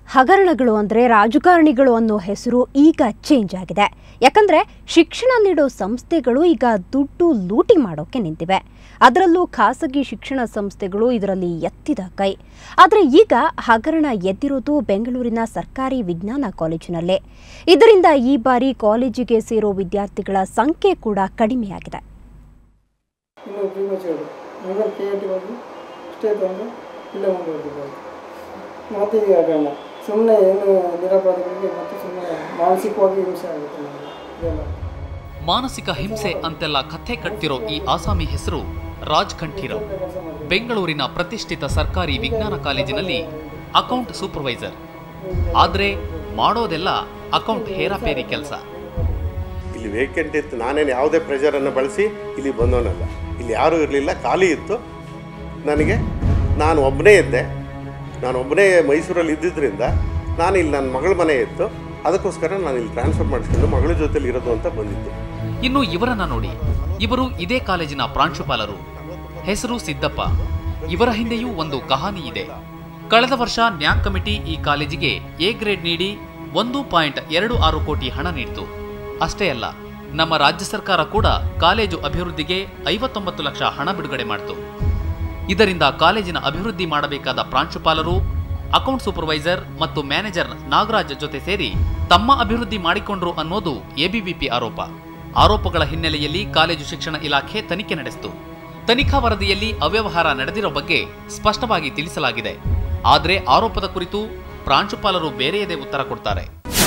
ಹಗರಣಗಳು ಅಂದರೆ ರಾಜಕಾರಣಿಗಳು ಅನ್ನೋ ಹೆಸರು ಈಗ ಚೇಂಜ್ ಆಗಿದೆ ಯಾಕಂದ್ರೆ ಶಿಕ್ಷಣ ನೀಡೋ ಸಂಸ್ಥೆಗಳು ಈಗ ದುಡ್ಡು ಲೂಟಿ ಮಾಡೋಕೆ ನಿಂತಿವೆ ಅದರಲ್ಲೂ ಖಾಸಗಿ ಶಿಕ್ಷಣ ಸಂಸ್ಥೆಗಳು ಇದರಲ್ಲಿ ಎತ್ತಿದ ಕೈ ಆದರೆ ಈಗ ಹಗರಣ ಎದ್ದಿರೋದು ಬೆಂಗಳೂರಿನ ಸರ್ಕಾರಿ ವಿಜ್ಞಾನ ಕಾಲೇಜಿನಲ್ಲೇ ಇದರಿಂದ ಈ ಬಾರಿ ಕಾಲೇಜಿಗೆ ಸೇರೋ ವಿದ್ಯಾರ್ಥಿಗಳ ಸಂಖ್ಯೆ ಕೂಡ ಕಡಿಮೆಯಾಗಿದೆ ಇನ್ನು ಪ್ರೀಮಚೂರ್ಡ್ ಆಮೇಲೆ ಕೆ ಎ ಟಿ ಹೋಗಿ ಸ್ಟೇಟ್ ಬಂದು ಇಲ್ಲೇ ಮುಂದುವರೆದಿದ್ದಾರೆ ಮತ್ತು ಈಗ ಹಗರಣ ಸುಮ್ಮನೆ ಏನು ನಿರಪರಾಧಿಗಳಿಗೆ ಮತ್ತು ಸುಮ್ಮನೆ ಮಾನಸಿಕವಾಗಿ ಹಿಂಸೆ ಆಗುತ್ತೆ ನಮಗೆ ಇದೆಲ್ಲ ಮಾನಸಿಕ ಹಿಂಸೆ ಅಂತೆಲ್ಲ ಕಥೆ ಕಟ್ತಿರೋ ಈ ಆಸಾಮಿ ಹೆಸರು ರಾಜ್ ಕಂಠೀರವ್ ಕೆಲಸ ಮಾಡಿ ಬೆಂಗಳೂರಿನ ಪ್ರತಿಷ್ಠಿತ ಸರ್ಕಾರಿ ವಿಜ್ಞಾನ ಕಾಲೇಜಿನಲ್ಲಿ ಅಕೌಂಟ್ ಸೂಪರ್ವೈಸರ್ ಆದ್ರೆ ಮಾಡೋದೆಲ್ಲ ಅಕೌಂಟ್ ಹೇರಾಪೇರಿ ಕೆಲಸ ಇಲ್ಲಿ ವೇಕೆಂಟ್ ಇತ್ತು ನಾನೇನು ಯಾವುದೇ ಪ್ರೆಷರನ್ನು ಬಳಸಿ ಇಲ್ಲಿ ಬಂದವನಲ್ಲ ಇಲ್ಲಿ ಯಾರೂ ಇರಲಿಲ್ಲ ಖಾಲಿ ಇತ್ತು ನನಗೆ ನಾನು ಒಬ್ಬನೇ ಇದ್ದೆ ನಾನು ಒಬ್ಬನೇ ಮೈಸೂರಲ್ಲಿ ಇದ್ದಿದ್ದರಿಂದ ನಾನು ಇಲ್ಲಿ ನನ್ನ ಮಗಳ ಮನೆ ಇತ್ತು ಅದಕ್ಕೋಸ್ಕರ ನಾನು ಇಲ್ಲಿ ಟ್ರಾನ್ಸ್ಫರ್ ಮಾಡಿಸ್ಕೊಂಡು ಮಗಳ ಜೊತೆಲಿ ಇರೋದು ಅಂತ ಬಂದಿದ್ದು ಇನ್ನು ಇವರನ್ನ ನೋಡಿ ಇವರು ಇದೇ ಕಾಲೇಜಿನ ಪ್ರಾಂಶುಪಾಲರು ಹೆಸರು ಸಿದ್ದಪ್ಪ ಇವರ ಹಿಂದೆಯೂ ಒಂದು ಕಹಾನಿ ಇದೆ ಕಳೆದ ವರ್ಷ ನ್ಯಾಕ್ ಕಮಿಟಿ ಈ ಕಾಲೇಜಿಗೆ ಎ ಗ್ರೇಡ್ ನೀಡಿ ಒಂದು ಪಾಯಿಂಟ್ ಎರಡು ಆರು ಕೋಟಿ ಹಣ ನೀಡಿತು ಅಷ್ಟೇ ಅಲ್ಲ ನಮ್ಮ ರಾಜ್ಯ ಸರ್ಕಾರ ಕೂಡ ಕಾಲೇಜು ಅಭಿವೃದ್ಧಿಗೆ ಐವತ್ತೊಂಬತ್ತು ಲಕ್ಷ ಹಣ ಬಿಡುಗಡೆ ಮಾಡಿತು ಇದರಿಂದ ಕಾಲೇಜಿನ ಅಭಿವೃದ್ಧಿ ಮಾಡಬೇಕಾದ ಪ್ರಾಂಶುಪಾಲರು ಅಕೌಂಟ್ ಸೂಪರ್ವೈಸರ್ ಮತ್ತು ಮ್ಯಾನೇಜರ್ ನಾಗರಾಜ್ ಜೊತೆ ಸೇರಿ ತಮ್ಮ ಅಭಿವೃದ್ಧಿ ಮಾಡಿಕೊಂಡ್ರು ಅನ್ನೋದು ಎಬಿವಿಪಿ ಆರೋಪ ಆರೋಪಗಳ ಹಿನ್ನೆಲೆಯಲ್ಲಿ ಕಾಲೇಜು ಶಿಕ್ಷಣ ಇಲಾಖೆ ತನಿಖೆ ನಡೆಸಿತು ತನಿಖಾ ವರದಿಯಲ್ಲಿ ಅವ್ಯವಹಾರ ನಡೆದಿರೋ ಬಗ್ಗೆ ಸ್ಪಷ್ಟವಾಗಿ ತಿಳಿಸಲಾಗಿದೆ ಆದರೆ ಆರೋಪದ ಕುರಿತು ಪ್ರಾಂಶುಪಾಲರು ಬೇರೆಯದೇ ಉತ್ತರ ಕೊಡ್ತಾರೆ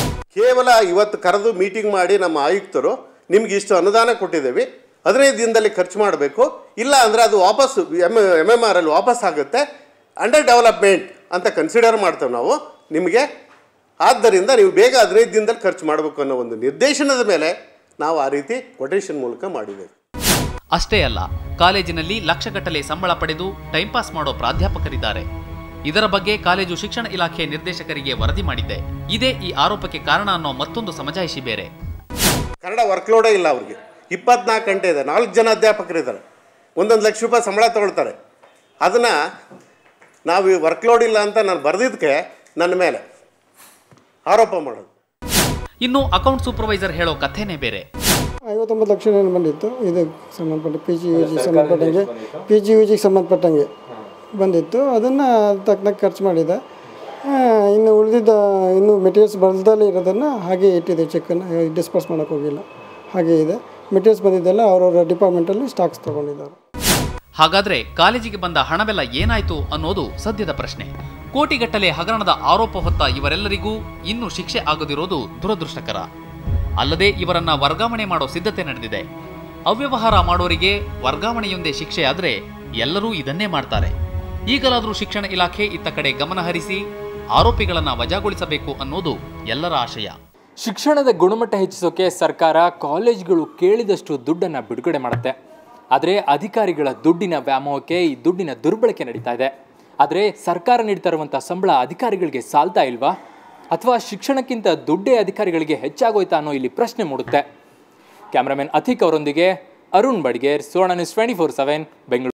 ಕೇವಲ ಇವತ್ತು ಕರೆದು ಮೀಟಿಂಗ್ ಮಾಡಿ ನಮ್ಮ ಆಯುಕ್ತರು ನಿಮ್ಗೆ ಇಷ್ಟು ಅನುದಾನ ಕೊಟ್ಟಿದ್ದೇವೆ ಹದಿನೈದು ದಿನದಲ್ಲಿ ಖರ್ಚು ಮಾಡಬೇಕು ಇಲ್ಲ ಅಂದರೆ ಅದು ವಾಪಸ್ ಎಮ್ ಎಮ್ ಎಮ್ ಆರ್ ಅಲ್ಲಿ ವಾಪಸ್ ಆಗುತ್ತೆ ಅಂಡರ್ ಡೆವಲಪ್ಮೆಂಟ್ ಅಂತ ಕನ್ಸಿಡರ್ ಮಾಡ್ತೇವೆ ನಾವು ನಿಮಗೆ ಆದ್ದರಿಂದ ನೀವು ಬೇಗ ಹದಿನೈದು ದಿನದಲ್ಲಿ ಖರ್ಚು ಮಾಡಬೇಕು ಅನ್ನೋ ಒಂದು ನಿರ್ದೇಶನದ ಮೇಲೆ ನಾವು ಆ ರೀತಿ ಕೊಟೇಶನ್ ಮೂಲಕ ಮಾಡಿದ್ದೇವೆ ಅಷ್ಟೇ ಅಲ್ಲ ಕಾಲೇಜಿನಲ್ಲಿ ಲಕ್ಷಗಟ್ಟಲೆ ಸಂಬಳ ಪಡೆದು ಟೈಮ್ ಪಾಸ್ ಮಾಡೋ ಪ್ರಾಧ್ಯಾಪಕರಿದ್ದಾರೆ ಇದರ ಬಗ್ಗೆ ಕಾಲೇಜು ಶಿಕ್ಷಣ ಇಲಾಖೆ ನಿರ್ದೇಶಕರಿಗೆ ವರದಿ ಮಾಡಿದ್ದೆ ಇದೇ ಈ ಆರೋಪಕ್ಕೆ ಕಾರಣ ಅನ್ನೋ ಮತ್ತೊಂದು ಸಮಜಾಯಿಷಿ ಬೇರೆ ಕನ್ನಡ ವರ್ಕ್ಲೋಡೇ ಇಲ್ಲ ಅವ್ರಿಗೆ ಇಪ್ಪತ್ನಾಲ್ಕು ಗಂಟೆ ಇದೆ ನಾಲ್ಕು ಜನ ಅಧ್ಯಾಪಕರಿದ್ದಾರೆ ಒಂದೊಂದು ಲಕ್ಷ ರೂಪಾಯಿ ಸಂಬಳ ತಗೊಳ್ತಾರೆ ಅದನ್ನು ನಾವು ಈ ವರ್ಕ್ಲೋಡ್ ಇಲ್ಲ ಅಂತ ನಾನು ಬರೆದಿದ್ದಕ್ಕೆ ನನ್ನ ಮೇಲೆ ಆರೋಪ ಮಾಡೋದು ಇನ್ನು ಅಕೌಂಟ್ ಸೂಪರ್ವೈಸರ್ ಹೇಳೋ ಕಥೆನೇ ಬೇರೆ ಐವತ್ತೊಂಬತ್ತು ಲಕ್ಷ ಏನು ಬಂದಿತ್ತು ಇದಕ್ಕೆ ಸಂಬಂಧಪಟ್ಟ ಪಿ ಜಿ ಯು ಜಿಗೆ ಸಂಬಂಧಪಟ್ಟಂಗೆ ಪಿ ಜಿ ಯು ಜಿಗೆ ಸಂಬಂಧಪಟ್ಟಂಗೆ ಬಂದಿತ್ತು ಅದನ್ನು ತಕ್ಕನಾಗ ಖರ್ಚು ಮಾಡಿದೆ ಆ, ಇನ್ನು ಉಳಿದಿದ್ದ ಇನ್ನು ಮೆಟೀರಿಯಲ್ಸ್ ಬಲ್ದಲ್ಲೇ ಇರೋದನ್ನು ಹಾಗೆ ಇಟ್ಟಿದೆ ಚೆಕ್ಕನ್ನು ಡಿಸ್ಪರ್ಸ್ ಮಾಡೋಕ್ಕೆ ಹೋಗಿಲ್ಲ ಹಾಗೆ ಇದೆ ಮೆಟೀರಿಯಲ್ಸ್ ಬಂದಿದ್ದೆಲ್ಲ ಅವರವರ ಡಿಪಾರ್ಟ್ಮೆಂಟಲ್ಲಿ ಸ್ಟಾಕ್ಸ್ ತೊಗೊಂಡಿದ್ದಾರೆ ಹಾಗಾದ್ರೆ ಕಾಲೇಜಿಗೆ ಬಂದ ಹಣವೆಲ್ಲ ಏನಾಯ್ತು ಅನ್ನೋದು ಸದ್ಯದ ಪ್ರಶ್ನೆ ಕೋಟಿಗಟ್ಟಲೆ ಹಗರಣದ ಆರೋಪ ಹೊತ್ತ ಇವರೆಲ್ಲರಿಗೂ ಇನ್ನೂ ಶಿಕ್ಷೆ ಆಗದಿರೋದು ದುರದೃಷ್ಟಕರ ಅಲ್ಲದೆ ಇವರನ್ನ ವರ್ಗಾವಣೆ ಮಾಡೋ ಸಿದ್ಧತೆ ನಡೆದಿದೆ ಅವ್ಯವಹಾರ ಮಾಡೋರಿಗೆ ವರ್ಗಾವಣೆಯೊಂದೇ ಶಿಕ್ಷೆ ಆದ್ರೆ ಎಲ್ಲರೂ ಇದನ್ನೇ ಮಾಡ್ತಾರೆ ಈಗಲಾದರೂ ಶಿಕ್ಷಣ ಇಲಾಖೆ ಇತ್ತ ಕಡೆ ಗಮನ ಹರಿಸಿ ಆರೋಪಿಗಳನ್ನ ವಜಾಗೊಳಿಸಬೇಕು ಅನ್ನೋದು ಎಲ್ಲರ ಆಶಯ ಶಿಕ್ಷಣದ ಗುಣಮಟ್ಟ ಹೆಚ್ಚಿಸೋಕೆ ಸರ್ಕಾರ ಕಾಲೇಜ್ಗಳು ಕೇಳಿದಷ್ಟು ದುಡ್ಡನ್ನು ಬಿಡುಗಡೆ ಮಾಡುತ್ತೆ ಆದರೆ ಅಧಿಕಾರಿಗಳ ದುಡ್ಡಿನ ವ್ಯಾಮೋಹಕ್ಕೆ ಈ ದುಡ್ಡಿನ ದುರ್ಬಳಕೆ ನಡೀತಾ ಇದೆ ಆದರೆ ಸರ್ಕಾರ ನೀಡ್ತಾ ಇರುವಂಥ ಸಂಬಳ ಅಧಿಕಾರಿಗಳಿಗೆ ಸಾಲ್ತಾ ಇಲ್ವಾ ಅಥವಾ ಶಿಕ್ಷಣಕ್ಕಿಂತ ದುಡ್ಡೇ ಅಧಿಕಾರಿಗಳಿಗೆ ಹೆಚ್ಚಾಗೋಯ್ತಾ ಅನ್ನೋ ಇಲ್ಲಿ ಪ್ರಶ್ನೆ ಮೂಡುತ್ತೆ ಕ್ಯಾಮ್ರಾಮನ್ ಅಥಿಕ್ ಅವರೊಂದಿಗೆ Arun Badiger Suvarna news twenty four seven Bengaluru